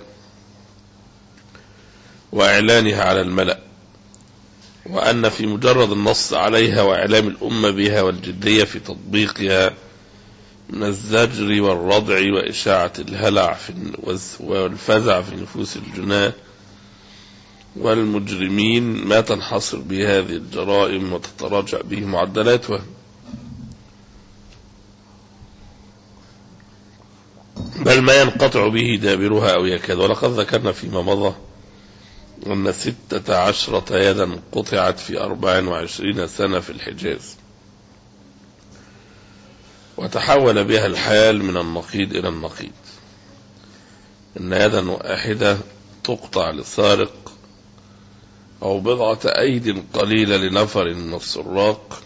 وإعلانها على الملأ وأن في مجرد النص عليها وإعلام الأمة بها والجدية في تطبيقها من الزجر والردع وإشاعة الهلع في والفزع في نفوس الجناه والمجرمين ما تنحصر به هذه الجرائم وتتراجع به معدلاتها بل ما ينقطع به دابرها أو يكاد ولقد ذكرنا فيما مضى أن ستة عشرة يدا قطعت في أربع وعشرين سنة في الحجاز وتحول بها الحال من النقيض إلى النقيض إن يدا واحدة تقطع لسارق أو بضعة أيد قليلة لنفر من السراق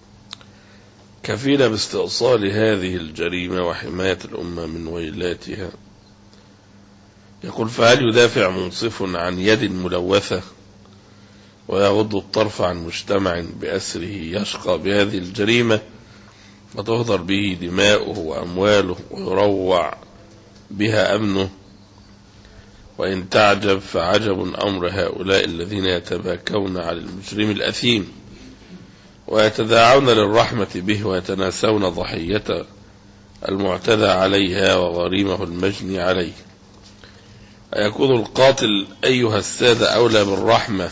كفيلة باستئصال هذه الجريمة وحماية الأمة من ويلاتها يقول فهل يدافع منصف عن يد ملوثة ويغض الطرف عن مجتمع بأسره يشقى بهذه الجريمة وتهدر به دماؤه وأمواله ويروع بها أمنه وإن تعجب فعجب أمر هؤلاء الذين يتباكون على المجرم الأثيم ويتداعون للرحمة به ويتناسون ضحية المعتدى عليها وغريمه المجني عليه أيكون القاتل أيها السادة أولى بالرحمة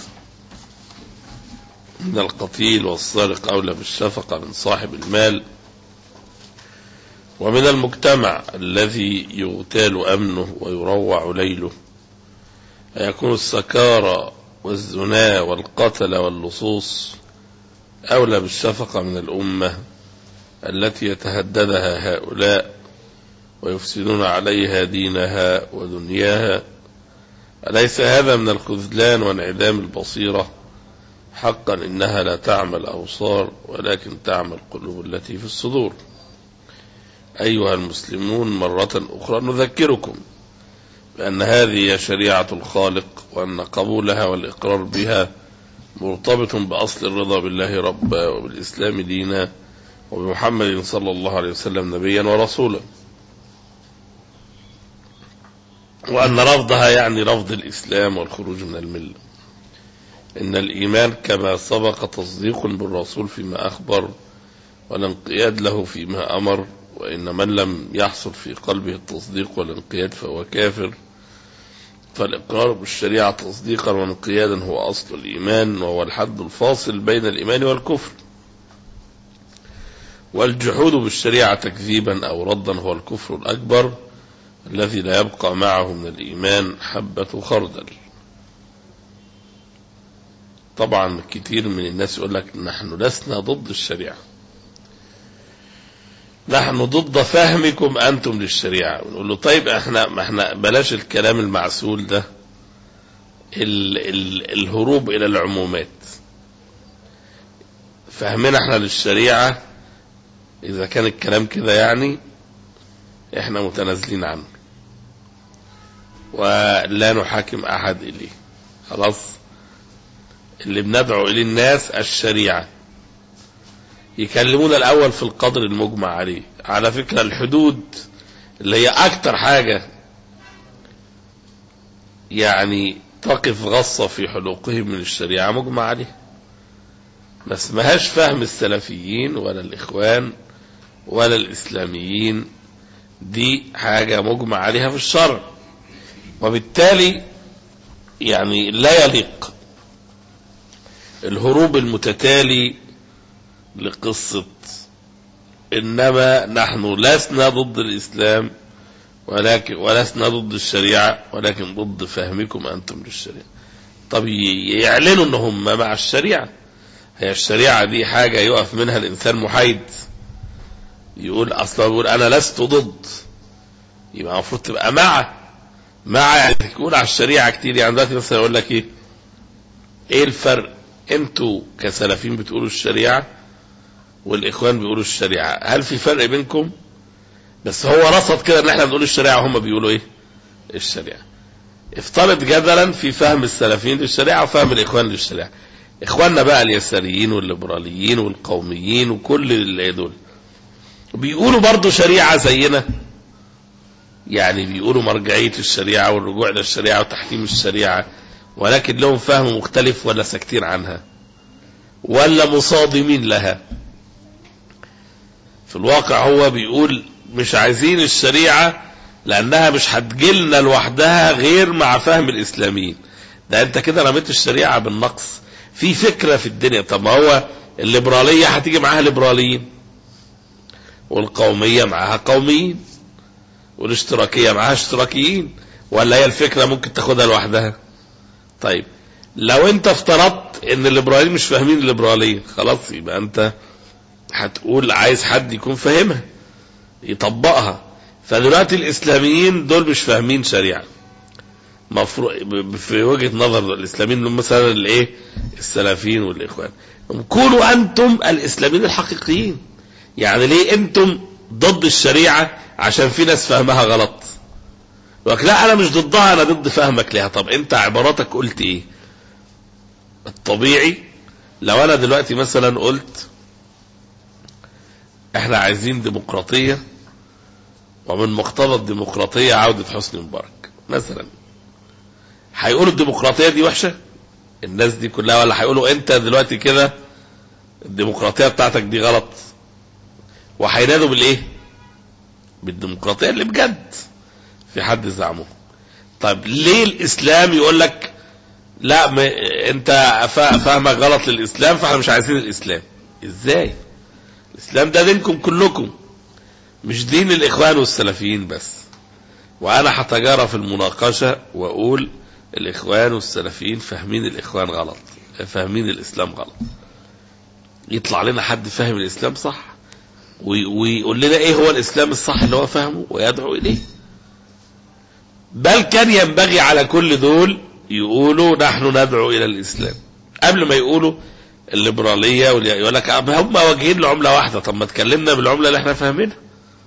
من القتيل والسارق أولى بالشفقة من صاحب المال ومن المجتمع الذي يغتال أمنه ويروع ليله أيكون السكارى والزنا والقتل واللصوص أولى بالشفقة من الأمة التي يتهددها هؤلاء ويفسدون عليها دينها ودنياها أليس هذا من الخذلان وانعدام البصيرة حقا إنها لا تعمى الأبصار ولكن تعمى القلوب التي في الصدور أيها المسلمون مرة أخرى نذكركم بأن هذه هي شريعة الخالق وأن قبولها والإقرار بها مرتبط بأصل الرضا بالله ربا وبالإسلام دينا وبمحمد صلى الله عليه وسلم نبيا ورسولا وأن رفضها يعني رفض الإسلام والخروج من الملة إن الإيمان كما سبق تصديق بالرسول فيما أخبر والانقياد له فيما أمر وإن من لم يحصل في قلبه التصديق والانقياد فهو كافر فالإقرار بالشريعة تصديقا وانقيادا هو أصل الإيمان وهو الحد الفاصل بين الإيمان والكفر والجحود بالشريعة تكذيبا أو ردا هو الكفر الأكبر الذي لا يبقى معه من الإيمان حبة خردل طبعا كثير من الناس يقول لك نحن لسنا ضد الشريعة نحن ضد فهمكم أنتم للشريعة نقول له طيب احنا ما احنا بلاش الكلام المعسول ده ال ال الهروب إلى العمومات فهمنا احنا للشريعة إذا كان الكلام كده يعني احنا متنازلين عنه ولا نحاكم أحد إليه خلاص اللي بندعو إليه الناس الشريعة يكلمونا الأول في القدر المجمع عليه على فكرة الحدود اللي هي أكتر حاجة يعني تقف غصة في حلوقهم من الشريعة مجمع عليه ما اسمهاش فهم السلفيين ولا الإخوان ولا الإسلاميين دي حاجة مجمع عليها في الشرع وبالتالي يعني لا يليق الهروب المتتالي لقصة إنما نحن لسنا ضد الإسلام ولكن ولسنا ضد الشريعة ولكن ضد فهمكم أنتم للشريعة طب يعلنوا ان هم مع الشريعة هي الشريعة دي حاجة يقف منها الإنسان محايد يقول أصلا يقول أنا لست ضد يبقى المفروض تبقى مع مع يعني تقول على الشريعة كتير يعني دلوقتي مثلا يقول لك إيه إيه الفرق أنتوا كسلفيين بتقولوا الشريعة والإخوان بيقولوا الشريعة هل في فرق بينكم بس هو رصد كده ان احنا بنقول الشريعة وهم بيقولوا ايه الشريعة افترض جدلا في فهم السلفيين للشريعة وفهم الاخوان للشريعة اخواننا بقى اليساريين والليبراليين والقوميين وكل اللي دول بيقولوا برضو شريعة زينا يعني بيقولوا مرجعية الشريعة والرجوع إلى الشريعة وتحكيم الشريعة ولكن لهم فهم مختلف ولا ساكتين عنها ولا مصادمين لها في الواقع هو بيقول مش عايزين الشريعة لأنها مش هتجيلنا لوحدها غير مع فهم الإسلاميين ده أنت كده رميت الشريعة بالنقص في فكرة في الدنيا طب ما هو الليبرالية هتيجي معاها ليبراليين والقومية معاها قوميين والاشتراكية معاها اشتراكيين ولا هي الفكرة ممكن تاخدها لوحدها طيب لو انت افترضت ان الليبراليين مش فاهمين الليبرالية خلاص يبقى انت هتقول عايز حد يكون فاهمها يطبقها فدلوقتي الاسلاميين دول مش فاهمين شريعه مفروض في وجهه نظر الاسلاميين اللي هم مثلا الايه السلفيين والاخوان كونوا انتم الاسلاميين الحقيقيين يعني ليه انتم ضد الشريعه عشان في ناس فهمها غلط لك لا انا مش ضدها انا ضد فهمك ليها طب انت عباراتك قلت ايه الطبيعي لو انا دلوقتي مثلا قلت احنا عايزين ديمقراطية ومن مقتضى الديمقراطية عودة حسني مبارك مثلا هيقولوا الديمقراطية دي وحشة الناس دي كلها ولا هيقولوا انت دلوقتي كده الديمقراطية بتاعتك دي غلط وهينادوا بالايه بالديمقراطية اللي بجد في حد زعمه طيب ليه الاسلام يقول لك لا م... انت فاهمك غلط للاسلام فاحنا مش عايزين الاسلام ازاي الاسلام ده دينكم كلكم مش دين الاخوان والسلفيين بس وانا هتجارى في المناقشة واقول الاخوان والسلفيين فاهمين الاخوان غلط فاهمين الاسلام غلط يطلع لنا حد فاهم الاسلام صح ويقول لنا ايه هو الاسلام الصح اللي هو فاهمه ويدعو اليه بل كان ينبغي على كل دول يقولوا نحن ندعو الى الاسلام قبل ما يقولوا الليبراليه يقول لك هم واجهين لعمله واحده طب ما تكلمنا بالعمله اللي احنا فاهمينها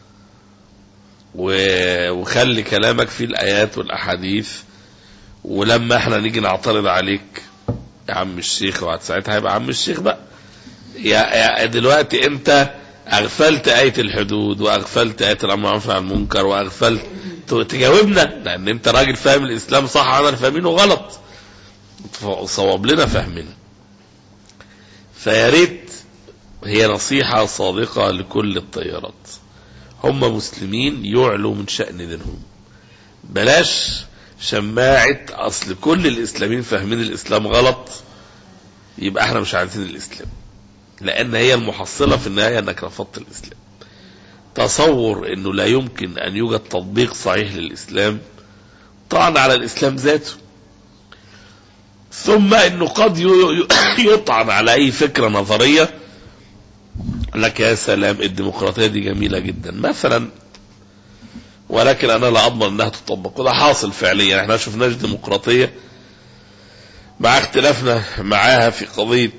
وخلي كلامك في الايات والاحاديث ولما احنا نيجي نعترض عليك يا عم الشيخ وقت ساعتها هيبقى عم الشيخ بقى يا, يا دلوقتي انت اغفلت آية الحدود واغفلت آية الامر بالمعروف عن المنكر واغفلت تجاوبنا لان انت راجل فاهم الاسلام صح انا فاهمينه غلط صواب لنا فهمنا فيا ريت هي نصيحة صادقة لكل التيارات هم مسلمين يعلوا من شأن دينهم بلاش شماعة اصل كل الاسلاميين فاهمين الاسلام غلط يبقى احنا مش عايزين الاسلام لان هي المحصلة في النهاية انك رفضت الاسلام تصور انه لا يمكن ان يوجد تطبيق صحيح للاسلام طعن على الاسلام ذاته ثم انه قد يطعن على اي فكرة نظرية يقول لك يا سلام الديمقراطية دي جميلة جدا مثلا ولكن انا لا اضمن انها تطبق وده حاصل فعليا احنا ما شفناش ديمقراطية مع اختلافنا معاها في قضية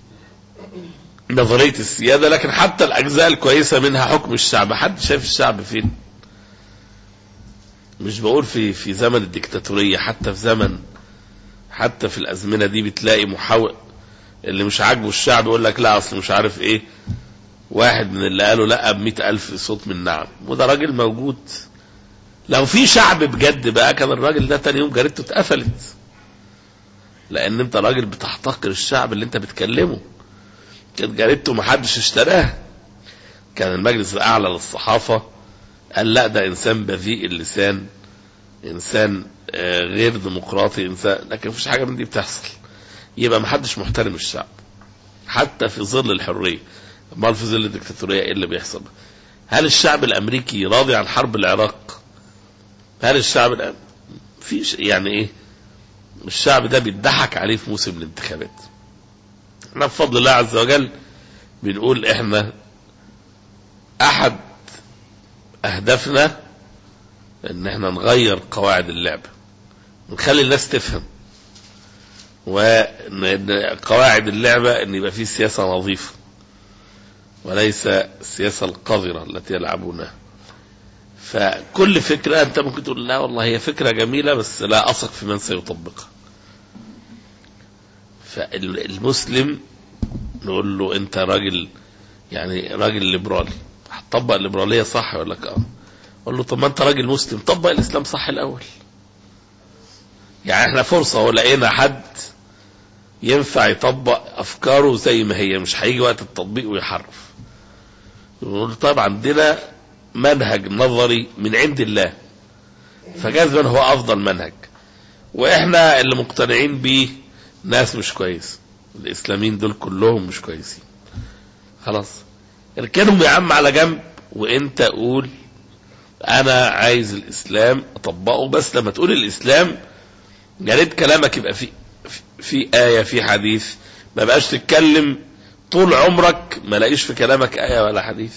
نظرية السيادة لكن حتى الأجزاء الكويسة منها حكم الشعب حد شايف الشعب فين مش بقول في في زمن الديكتاتورية حتى في زمن حتى في الأزمنة دي بتلاقي محاول اللي مش عاجبه الشعب يقول لك لا أصل مش عارف إيه واحد من اللي قالوا لا بمئة ألف صوت من نعم وده راجل موجود لو في شعب بجد بقى كان الراجل ده تاني يوم جريدته اتقفلت لأن أنت راجل بتحتقر الشعب اللي أنت بتكلمه كانت جريدته محدش اشتراها كان المجلس الأعلى للصحافة قال لا ده إنسان بذيء اللسان إنسان آه، غير ديمقراطي إنسان لكن مفيش حاجة من دي بتحصل يبقى محدش محترم الشعب حتى في ظل الحرية امال في ظل الدكتاتورية ايه اللي بيحصل هل الشعب الامريكي راضي عن حرب العراق هل الشعب الأم... فيش يعني ايه الشعب ده بيضحك عليه في موسم الانتخابات احنا بفضل الله عز وجل بنقول احنا احد اهدافنا ان احنا نغير قواعد اللعبة نخلي الناس تفهم وقواعد اللعبة ان يبقى في سياسة نظيفة وليس السياسة القذرة التي يلعبونها فكل فكرة انت ممكن تقول لا والله هي فكرة جميلة بس لا اثق في من سيطبقها فالمسلم نقول له انت راجل يعني راجل ليبرالي هتطبق الليبرالية صح ولا اه اقول له طب ما انت راجل مسلم طبق الاسلام صح الاول يعني احنا فرصة هو لقينا حد ينفع يطبق افكاره زي ما هي مش هيجي وقت التطبيق ويحرف نقول طيب عندنا منهج نظري من عند الله فجاذبا هو افضل منهج واحنا اللي مقتنعين بيه ناس مش كويس الاسلاميين دول كلهم مش كويسين خلاص اركنهم يا عم على جنب وانت قول انا عايز الاسلام اطبقه بس لما تقول الاسلام يا ريت كلامك يبقى في في آية في حديث ما بقاش تتكلم طول عمرك ما لاقيش في كلامك آية ولا حديث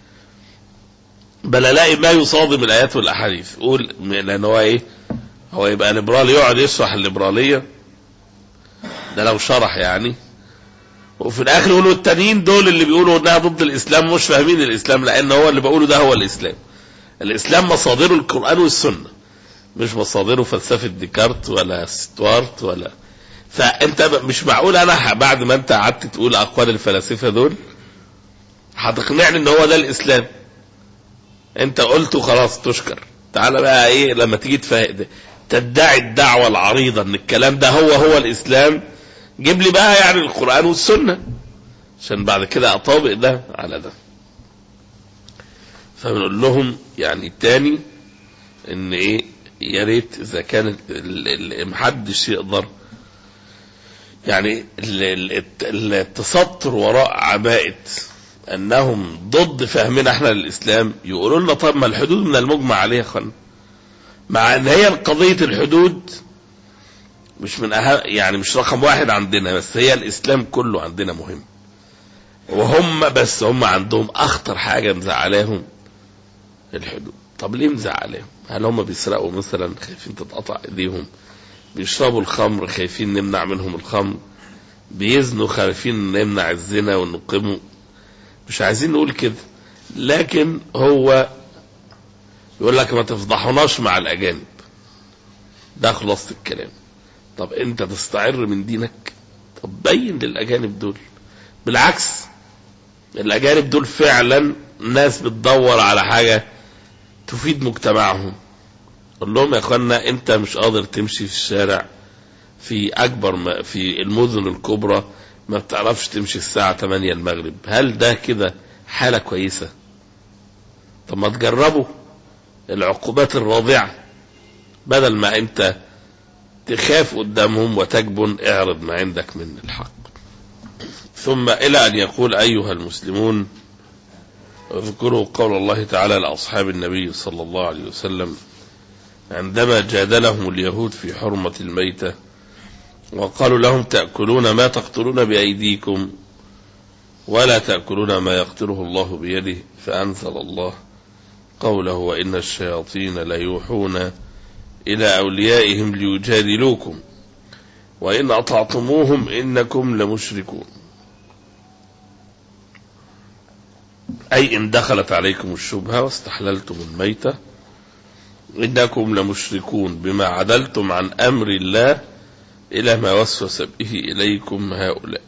بل الاقي ما يصادم الايات والاحاديث قول لان هو ايه هو يبقى ليبرالي يقعد يشرح الليبراليه ده لو شرح يعني وفي الاخر يقولوا التانيين دول اللي بيقولوا انها ضد الاسلام مش فاهمين الاسلام لان هو اللي بقوله ده هو الاسلام الاسلام مصادره القران والسنه مش مصادره فلسفه ديكارت ولا ستوارت ولا فانت مش معقول انا بعد ما انت قعدت تقول اقوال الفلاسفه دول هتقنعني ان هو ده الاسلام انت قلته خلاص تشكر تعالى بقى ايه لما تيجي تفهم تدعي الدعوة العريضة ان الكلام ده هو هو الاسلام جيب لي بقى يعني القرآن والسنة عشان بعد كده اطابق ده على ده فبنقول لهم يعني تاني ان ايه يا ريت اذا كان محدش يقدر يعني التستر وراء عباءة انهم ضد فهمنا احنا للاسلام يقولوا لنا طب ما الحدود من المجمع عليها يا اخوانا مع ان هي قضية الحدود مش من أهم يعني مش رقم واحد عندنا بس هي الاسلام كله عندنا مهم وهم بس هم عندهم اخطر حاجة مزعلاهم الحدود طب ليه مزعلاهم هل هم بيسرقوا مثلا خايفين تتقطع ايديهم بيشربوا الخمر خايفين نمنع منهم الخمر بيزنوا خايفين نمنع الزنا ونقيمه مش عايزين نقول كده لكن هو يقول لك ما تفضحوناش مع الأجانب ده خلاصة الكلام طب انت تستعر من دينك طب بين للأجانب دول بالعكس الأجانب دول فعلا ناس بتدور على حاجة تفيد مجتمعهم قول لهم يا اخوانا انت مش قادر تمشي في الشارع في اكبر ما في المدن الكبرى ما بتعرفش تمشي الساعة 8 المغرب هل ده كده حالة كويسة طب ما تجربوا العقوبات الراضعة بدل ما انت تخاف قدامهم وتجبن اعرض ما عندك من الحق ثم الى ان يقول ايها المسلمون اذكروا قول الله تعالى لاصحاب النبي صلى الله عليه وسلم عندما جادلهم اليهود في حرمة الميتة وقالوا لهم تأكلون ما تقتلون بأيديكم ولا تأكلون ما يقتله الله بيده فأنزل الله قوله وإن الشياطين ليوحون إلى أوليائهم ليجادلوكم وإن أطعتموهم إنكم لمشركون أي إن دخلت عليكم الشبهة واستحللتم الميتة إنكم لمشركون بما عدلتم عن أمر الله إلى ما وسوس به إليكم هؤلاء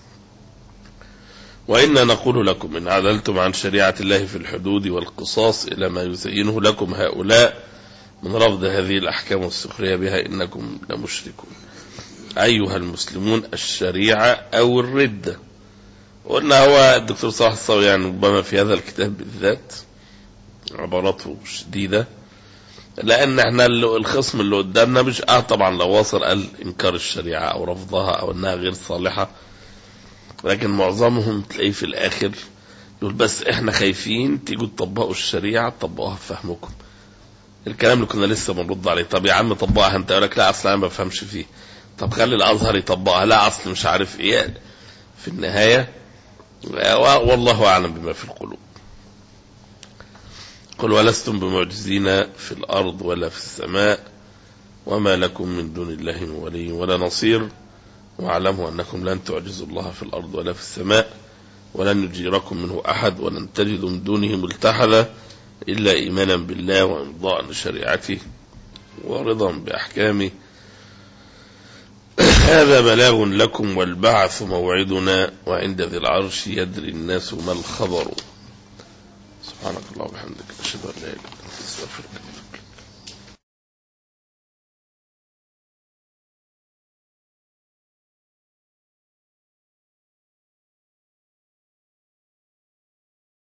وإنا نقول لكم إن عدلتم عن شريعة الله في الحدود والقصاص إلى ما يزينه لكم هؤلاء من رفض هذه الأحكام والسخرية بها إنكم لمشركون أيها المسلمون الشريعة أو الردة وقلنا هو الدكتور صلاح الصاوي يعني ربما في هذا الكتاب بالذات عباراته شديدة لأن احنا الخصم اللي قدامنا مش اه طبعا لو وصل قال إنكار الشريعة أو رفضها أو إنها غير صالحة لكن معظمهم تلاقيه في الآخر يقول بس احنا خايفين تيجوا تطبقوا الشريعة تطبقوها في فهمكم الكلام اللي كنا لسه بنرد عليه طب يا عم طبقها انت يقول لك لا اصل انا ما بفهمش فيه طب خلي الازهر يطبقها لا اصل مش عارف ايه في النهايه والله اعلم بما في القلوب قل ولستم بمعجزين في الارض ولا في السماء وما لكم من دون الله من ولي ولا نصير واعلموا انكم لن تعجزوا الله في الارض ولا في السماء ولن يجيركم منه احد ولن تجدوا من دونه ملتحدا إلا إيمانا بالله وإمضاء لشريعته ورضا بأحكامه هذا بلاغ لكم والبعث موعدنا وعند ذي العرش يدري الناس ما الخبر سبحانك الله وبحمدك أشهد أن لا إله إلا أنت أستغفرك